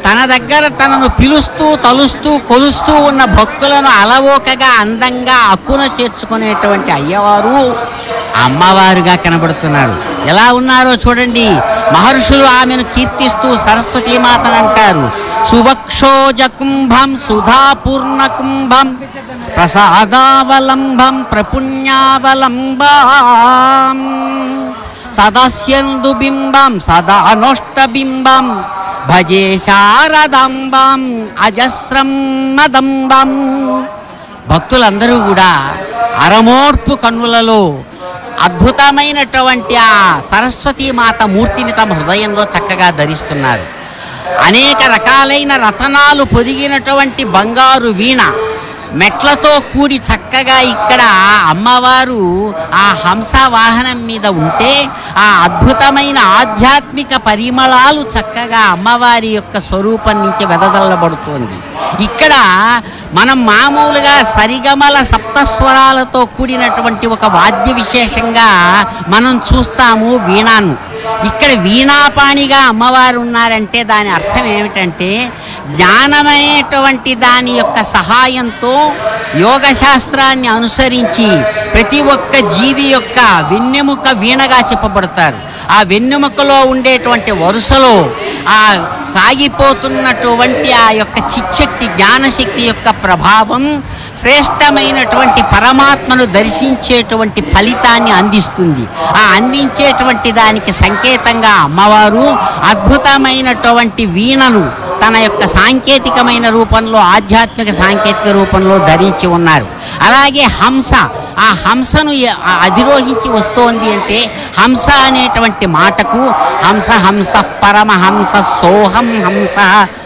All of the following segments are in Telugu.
తన దగ్గర తనను పిలుస్తూ తలుస్తూ కొలుస్తూ ఉన్న భక్తులను అలవోకగా అందంగా అక్కున చేర్చుకునేటువంటి అయ్యవారు అమ్మవారుగా కనబడుతున్నారు ఎలా ఉన్నారో చూడండి మహర్షులు ఆమెను కీర్తిస్తూ సరస్వతీ మాతను అంటారు సువక్షోజ కుంభం సుధాపూర్ణ కుంభం ప్రసాదావలంబం ప్రపుణ్యావలంబం సదాస్యందు బింబం సదా నోష్టబింబం భజే శారదాంబం అజస్రం మదంబం భక్తులందరూ కూడా అరమోర్పు కన్నులలో అద్భుతమైనటువంటి ఆ సరస్వతీ మాత మూర్తిని తమ హృదయంలో చక్కగా ధరిస్తున్నారు అనేక రకాలైన రతనాలు పొదిగినటువంటి బంగారు వీణ మెట్లతో కూడి చక్కగా ఇక్కడ అమ్మవారు ఆ హంస వాహనం మీద ఉంటే ఆ అద్భుతమైన ఆధ్యాత్మిక పరిమళాలు చక్కగా అమ్మవారి యొక్క స్వరూపం నుంచి వెదజల్లబడుతోంది ఇక్కడ మనం మామూలుగా సరిగమల సప్తస్వరాలతో కూడినటువంటి ఒక వాద్య విశేషంగా మనం చూస్తాము వీణాను ఇక్కడ వీణాపాణిగా అమ్మవారు ఉన్నారంటే దాని అర్థం ఏమిటంటే జ్ఞానమనేటువంటి దాని యొక్క సహాయంతో యోగ శాస్త్రాన్ని అనుసరించి ప్రతి ఒక్క జీవి యొక్క వెన్నెముక వీణగా చెప్పబడతారు ఆ వెన్నెముకలో ఉండేటువంటి వరుసలో ఆ సాగిపోతున్నటువంటి ఆ యొక్క చిచ్చక్తి జ్ఞానశక్తి యొక్క ప్రభావం శ్రేష్టమైనటువంటి పరమాత్మను దర్శించేటువంటి ఫలితాన్ని అందిస్తుంది ఆ అందించేటువంటి దానికి సంకేతంగా అమ్మవారు అద్భుతమైనటువంటి వీణను తన యొక్క సాంకేతికమైన రూపంలో ఆధ్యాత్మిక సాంకేతిక రూపంలో ధరించి ఉన్నారు అలాగే హంస ఆ హంసను ఎ- ఆ అధిరోహించి వస్తోంది అంటే హంస అనేటువంటి మాటకు హంస హంస పరమహంస సోహం హంస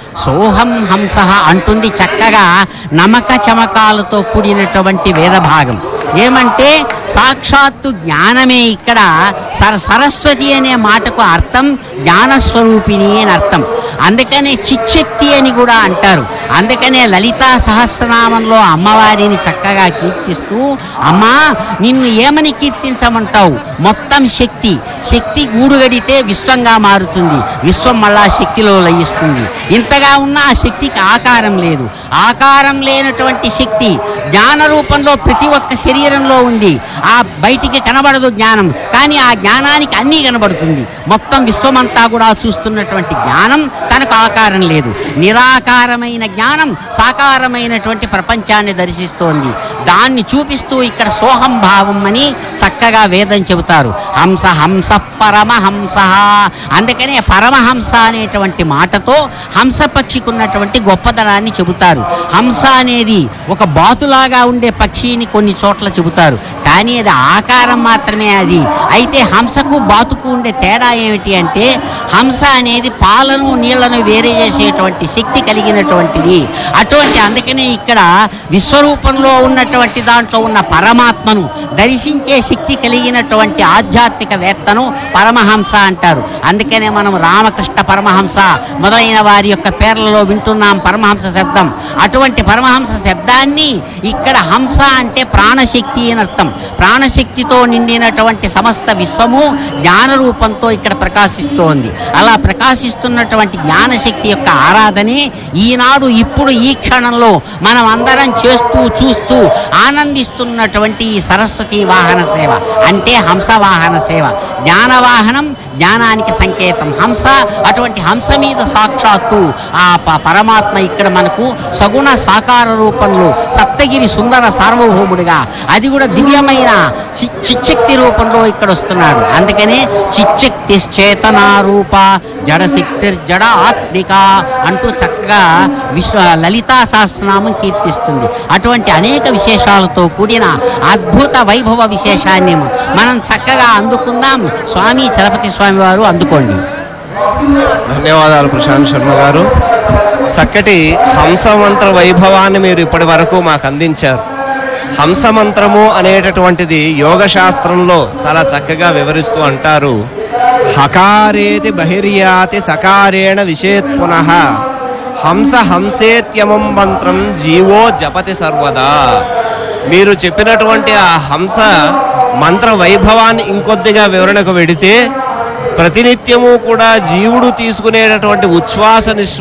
సోహం హంస అంటుంది చక్కగా నమక చమకాలతో కూడినటువంటి వేదభాగం ఏమంటే సాక్షాత్తు జ్ఞానమే ఇక్కడ సర సరస్వతి అనే మాటకు అర్థం జ్ఞానస్వరూపిణి అని అర్థం అందుకనే చిచ్చక్తి అని కూడా అంటారు అందుకనే లలితా సహస్రనామంలో అమ్మవారిని చక్కగా కీర్తిస్తూ అమ్మా నిన్ను ఏమని కీర్తించమంటావు మొత్తం శక్తి శక్తి గూడుగడితే విశ్వంగా మారుతుంది విశ్వం మళ్ళా శక్తిలో లయిస్తుంది ఇంతగా ఉన్న ఆ శక్తికి ఆకారం లేదు ఆకారం లేనటువంటి శక్తి జ్ఞాన రూపంలో ప్రతి ఒక్క శరీరంలో ఉంది ఆ బయటికి కనబడదు జ్ఞానం కానీ ఆ జ్ఞానానికి అన్నీ కనబడుతుంది మొత్తం విశ్వమంతా కూడా చూస్తున్నటువంటి జ్ఞానం తనకు ఆకారం లేదు నిరాకారమైన జ్ఞానం సాకారమైనటువంటి ప్రపంచాన్ని దర్శిస్తోంది దాన్ని చూపిస్తూ ఇక్కడ సోహం భావం అని చక్కగా వేదం చెబుతారు హంస హంస పరమహంస అందుకనే పరమహంస అనేటువంటి మాటతో హంస పక్షికి ఉన్నటువంటి గొప్పతనాన్ని చెబుతారు హంస అనేది ఒక బాతులాగా ఉండే పక్షిని కొన్ని చోట్ల చెబుతారు కానీ అది ఆకారం మాత్రమే అది అయితే హంసకు బాతుకు ఉండే తేడా ఏమిటి అంటే హంస అనేది పాలను నీళ్లను వేరే చేసేటువంటి శక్తి కలిగినటువంటిది అటువంటి అందుకనే ఇక్కడ విశ్వరూపంలో ఉన్నటువంటి దాంట్లో ఉన్న పరమాత్మను దర్శించే శక్తి కలిగినటువంటి ఆధ్యాత్మిక వేత్తను పరమహంస అంటారు అందుకనే మనం రామకృష్ణ పరమహంస మొదలైన వారి యొక్క పేర్లలో వింటున్నాం పరమహంస శబ్దం అటువంటి పరమహంస శబ్దాన్ని ఇక్కడ హంస అంటే ప్రాణశక్తి అని అర్థం ప్రాణశక్తితో నిండినటువంటి సమస్త విశ్వము జ్ఞాన రూపంతో ఇక్కడ ప్రకాశిస్తోంది అలా ప్రకాశిస్తున్నటువంటి జ్ఞానశక్తి యొక్క ఆరాధనే ఈనాడు ఇప్పుడు ఈ క్షణంలో మనం అందరం చేస్తూ చూస్తూ ఆనందిస్తున్నటువంటి ఈ సరస్వతి వాహన సేవ అంటే హంస వాహన సేవ జ్ఞాన వాహనం జ్ఞానానికి సంకేతం హంస అటువంటి హంస మీద సాక్షాత్తు ఆ ప- పరమాత్మ ఇక్కడ మనకు సగుణ సాకార రూపంలో సప్తగిరి సుందర సార్వభౌముడిగా అది కూడా దివ్యమైన చి- చిచ్చక్తి రూపంలో ఇక్కడ వస్తున్నాడు అందుకనే చిచ్చక్తి చేతనారూప జడశక్తి జడ ఆత్మిక అంటూ చక్కగా విశ్వ లలితా సహస్రనామం కీర్తిస్తుంది అటువంటి అనేక విశేషాలతో కూడిన అద్భుత వైభవ విశేషాన్ని మనం చక్కగా అందుకుందాం స్వామి చలపతి స్వామి వారు అందుకోండి ధన్యవాదాలు ప్రశాంత్ శర్మ గారు చక్కటి హంస మంత్ర వైభవాన్ని మీరు ఇప్పటి వరకు మాకు అందించారు హంస మంత్రము అనేటటువంటిది యోగ శాస్త్రంలో చాలా చక్కగా వివరిస్తూ అంటారు హకారేతి బహిర్యాతి సకారేణ విషేత్ పునః హంస హంసేత్యమం మంత్రం జీవో జపతి సర్వదా మీరు చెప్పినటువంటి ఆ హంస మంత్ర వైభవాన్ని ఇంకొద్దిగా వివరణకు వెడితే ప్రతినిత్యము కూడా జీవుడు తీసుకునేటటువంటి ఉచ్ఛ్వాస నిశ్వాస